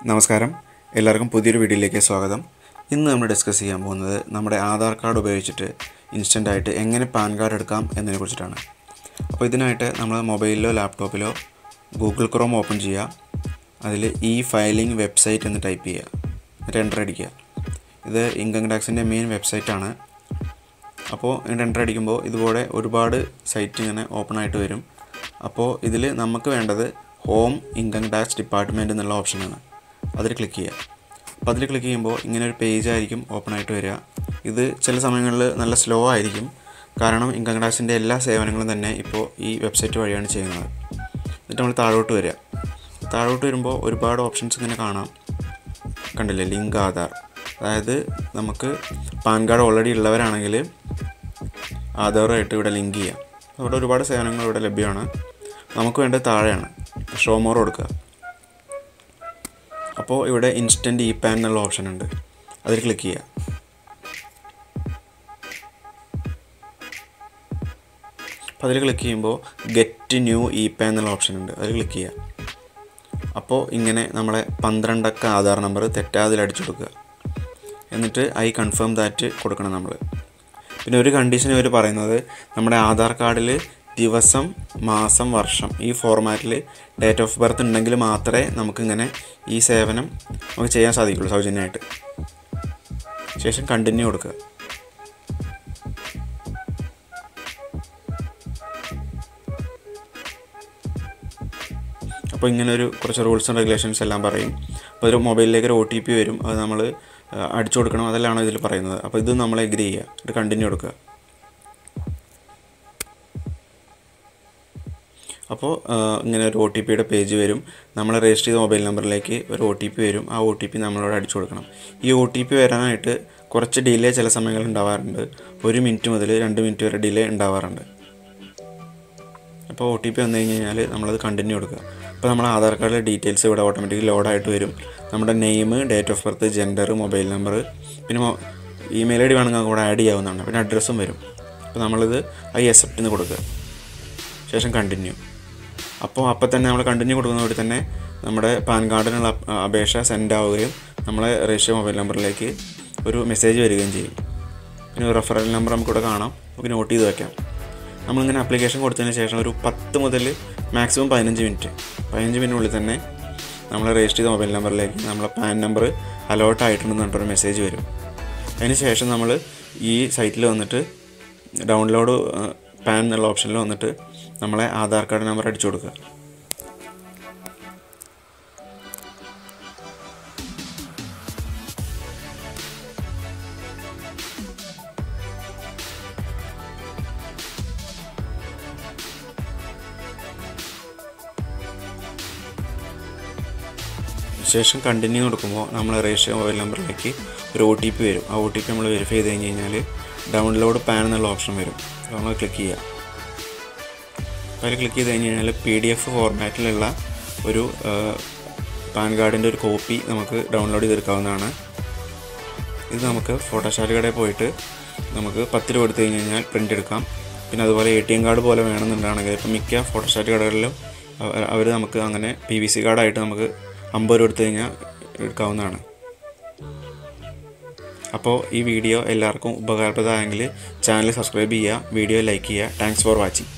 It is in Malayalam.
നമസ്കാരം എല്ലാവർക്കും പുതിയൊരു വീഡിയോയിലേക്ക് സ്വാഗതം ഇന്ന് നമ്മൾ ഡിസ്കസ് ചെയ്യാൻ പോകുന്നത് നമ്മുടെ ആധാർ കാർഡ് ഉപയോഗിച്ചിട്ട് ഇൻസ്റ്റൻ്റ് ആയിട്ട് എങ്ങനെ പാൻ കാർഡ് എടുക്കാം എന്നതിനെ കുറിച്ചിട്ടാണ് അപ്പോൾ ഇതിനായിട്ട് നമ്മൾ മൊബൈലിലോ ലാപ്ടോപ്പിലോ ഗൂഗിൾ ക്രോം ഓപ്പൺ ചെയ്യുക അതിൽ ഇ ഫയലിംഗ് വെബ്സൈറ്റ് എന്ന് ടൈപ്പ് ചെയ്യുക എന്നിട്ട് എൻ്റർ അടിക്കുക ഇത് ഇൻകം ടാക്സിൻ്റെ മെയിൻ വെബ്സൈറ്റാണ് അപ്പോൾ ഇതിൻ്റെ എൻ്റർ അടിക്കുമ്പോൾ ഇതുപോലെ ഒരുപാട് സൈറ്റ് ഇങ്ങനെ ഓപ്പൺ ആയിട്ട് വരും അപ്പോൾ ഇതിൽ നമുക്ക് വേണ്ടത് ഹോം ഇൻകം ടാക്സ് ഡിപ്പാർട്ട്മെൻറ്റ് എന്നുള്ള ഓപ്ഷനാണ് അതിൽ ക്ലിക്ക് ചെയ്യുക അപ്പോൾ അതിൽ ക്ലിക്ക് ചെയ്യുമ്പോൾ ഇങ്ങനെ ഒരു പേജ് ആയിരിക്കും ഓപ്പൺ ആയിട്ട് വരിക ഇത് ചില സമയങ്ങളിൽ നല്ല സ്ലോ ആയിരിക്കും കാരണം ഇൻകം ടാക്സിൻ്റെ എല്ലാ സേവനങ്ങളും തന്നെ ഇപ്പോൾ ഈ വെബ്സൈറ്റ് വഴിയാണ് ചെയ്യുന്നത് എന്നിട്ട് നമ്മൾ താഴോട്ട് വരിക താഴോട്ട് വരുമ്പോൾ ഒരുപാട് ഓപ്ഷൻസ് ഇങ്ങനെ കാണാം കണ്ടില്ലേ ലിങ്ക് ആധാർ അതായത് നമുക്ക് പാൻ കാർഡ് ഓൾറെഡി ഉള്ളവരാണെങ്കിൽ ആധാറുമായിട്ട് ഇവിടെ ലിങ്ക് ചെയ്യാം അവിടെ ഒരുപാട് സേവനങ്ങൾ ഇവിടെ ലഭ്യമാണ് നമുക്ക് വേണ്ടത് താഴെയാണ് ഷോ മോർ കൊടുക്കുക അപ്പോൾ ഇവിടെ ഇൻസ്റ്റൻറ്റ് ഇ പാൻ എന്നുള്ള ഓപ്ഷൻ ഉണ്ട് അതിൽ ക്ലിക്ക് ചെയ്യുക അപ്പോൾ അതിൽ ക്ലിക്ക് ചെയ്യുമ്പോൾ ഗെറ്റ് ന്യൂ ഇ പാൻ എന്നുള്ള ഓപ്ഷൻ ഉണ്ട് അതിൽ ക്ലിക്ക് ചെയ്യുക അപ്പോൾ ഇങ്ങനെ നമ്മളെ പന്ത്രണ്ടക്ക ആധാർ നമ്പർ തെറ്റാതിൽ അടിച്ചു കൊടുക്കുക എന്നിട്ട് ഐ കൺഫേം ദാറ്റ് കൊടുക്കണം നമ്മൾ പിന്നെ ഒരു കണ്ടീഷൻ ഇവർ പറയുന്നത് നമ്മുടെ ആധാർ കാർഡിൽ ദിവസം മാസം വർഷം ഈ ഫോർമാറ്റിൽ ഡേറ്റ് ഓഫ് ബർത്ത് ഉണ്ടെങ്കിൽ മാത്രമേ നമുക്കിങ്ങനെ ഈ സേവനം നമുക്ക് ചെയ്യാൻ സാധിക്കുള്ളൂ സൗജന്യമായിട്ട് ശേഷം കണ്ടിന്യൂ കൊടുക്കുക അപ്പോൾ ഇങ്ങനെ ഒരു കുറച്ച് റൂൾസ് ആൻഡ് റെഗുലേഷൻസ് എല്ലാം പറയും അപ്പോൾ ഒരു മൊബൈലിലേക്ക് ഒരു ഒ ടി പി വരും അത് നമ്മൾ അടിച്ചു കൊടുക്കണം അതെല്ലാം ഇതിൽ പറയുന്നത് അപ്പോൾ ഇത് നമ്മൾ എഗ്രി ചെയ്യുക ഇത് കണ്ടിന്യൂ കൊടുക്കുക അപ്പോൾ ഇങ്ങനെ ഒരു ഒ ടി പിയുടെ പേജ് വരും നമ്മൾ രജിസ്റ്റർ ചെയ്ത മൊബൈൽ നമ്പറിലേക്ക് ഒരു ഒ ടി പി വരും ആ ഒ ടി പി നമ്മളോട് അടിച്ചു കൊടുക്കണം ഈ ഒ ടി പി വരാനായിട്ട് കുറച്ച് ഡിലേ ചില സമയങ്ങളിൽ ഉണ്ടാവാറുണ്ട് ഒരു മിനിറ്റ് മുതൽ രണ്ട് മിനിറ്റ് വരെ ഡിലേ ഉണ്ടാവാറുണ്ട് അപ്പോൾ ഒ ടി പി വന്നു കഴിഞ്ഞ് കഴിഞ്ഞാൽ നമ്മളത് കണ്ടിന്യൂ കൊടുക്കുക അപ്പോൾ നമ്മൾ ആധാർ കാർഡിലെ ഡീറ്റെയിൽസ് ഇവിടെ ഓട്ടോമാറ്റിക്കലി ലോഡായിട്ട് വരും നമ്മുടെ name date of birth gender mobile number പിന്നെ ഇമെയിൽ ഐ ഡി വേണമെങ്കിൽ കൂടെ ആഡ് ചെയ്യാവുന്നതാണ് പിന്നെ അഡ്രസ്സും വരും അപ്പോൾ നമ്മളിത് ഐ അക്സെപ്റ്റ് എന്ന് കൊടുക്കുക ശേഷം കണ്ടിന്യൂ അപ്പോൾ അപ്പോൾ തന്നെ നമ്മൾ കണ്ടിന്യൂ കൊടുക്കുന്നതോടെ തന്നെ നമ്മുടെ പാൻ കാർഡിനുള്ള അപേക്ഷ സെൻഡ് ആവുകയും നമ്മളെ രജിസ്റ്റർ മൊബൈൽ നമ്പറിലേക്ക് ഒരു മെസ്സേജ് വരികയും ചെയ്യും പിന്നെ ഒരു റെഫറൽ നമ്പർ നമുക്കിവിടെ കാണാം നമുക്ക് നോട്ട് ചെയ്ത് വയ്ക്കാം നമ്മളിങ്ങനെ ആപ്ലിക്കേഷൻ കൊടുത്തതിന് ശേഷം ഒരു പത്ത് മുതൽ മാക്സിമം പതിനഞ്ച് മിനിറ്റ് പതിനഞ്ച് മിനിറ്റിനുള്ളിൽ തന്നെ നമ്മൾ രജിസ്റ്റർ ചെയ്ത മൊബൈൽ നമ്പറിലേക്ക് നമ്മളെ പാൻ നമ്പർ അലോട്ട് ആയിട്ടുണ്ടെന്ന് പറഞ്ഞിട്ടൊരു മെസ്സേജ് വരും അതിന് ശേഷം നമ്മൾ ഈ സൈറ്റിൽ വന്നിട്ട് ഡൗൺലോഡ് പാൻ എന്നുള്ള ഓപ്ഷനിൽ വന്നിട്ട് നമ്മളെ ആധാർ കാർഡ് നമ്പർ അടിച്ചു കൊടുക്കുക ശേഷം കണ്ടിന്യൂ കൊടുക്കുമ്പോൾ നമ്മൾ രജിസ്റ്റർ മൊബൈൽ നമ്പറിലേക്ക് ഒരു ഒ ടി പി വരും ആ ഒ ടി പി നമ്മൾ വെരിഫൈ ചെയ്ത് കഴിഞ്ഞ് കഴിഞ്ഞാൽ ഡൗൺലോഡ് പാൻ എന്നുള്ള ഓപ്ഷൻ വരും അപ്പോൾ നമ്മൾ ക്ലിക്ക് ചെയ്യുക അപ്പോൾ അതിൽ ക്ലിക്ക് ചെയ്ത് കഴിഞ്ഞ് കഴിഞ്ഞാൽ പി ഡി എഫ് ഫോർമാറ്റിലുള്ള ഒരു പാൻ കാർഡിൻ്റെ ഒരു കോപ്പി നമുക്ക് ഡൗൺലോഡ് ചെയ്തെടുക്കാവുന്നതാണ് ഇത് നമുക്ക് ഫോട്ടോഷാപ്പ് കടയിൽ പോയിട്ട് നമുക്ക് പത്ത് രൂപ എടുത്തു കഴിഞ്ഞ് കഴിഞ്ഞാൽ പ്രിൻ്റ് എടുക്കാം പിന്നെ അതുപോലെ എ ടി എം കാർഡ് പോലെ വേണമെന്നുണ്ടെങ്കിൽ ഇപ്പം മിക്ക ഫോട്ടോസ്റ്റാറ്റ് കടകളിലും അവർ നമുക്ക് അങ്ങനെ പി വി സി കാർഡായിട്ട് നമുക്ക് അമ്പത് രൂപ എടുത്തു കഴിഞ്ഞാൽ എടുക്കാവുന്നതാണ് അപ്പോൾ ഈ വീഡിയോ എല്ലാവർക്കും ഉപകാരപ്രദമായെങ്കിൽ ചാനൽ സബ്സ്ക്രൈബ് ചെയ്യുക വീഡിയോ ലൈക്ക് ചെയ്യുക താങ്ക്സ് ഫോർ വാച്ചിങ്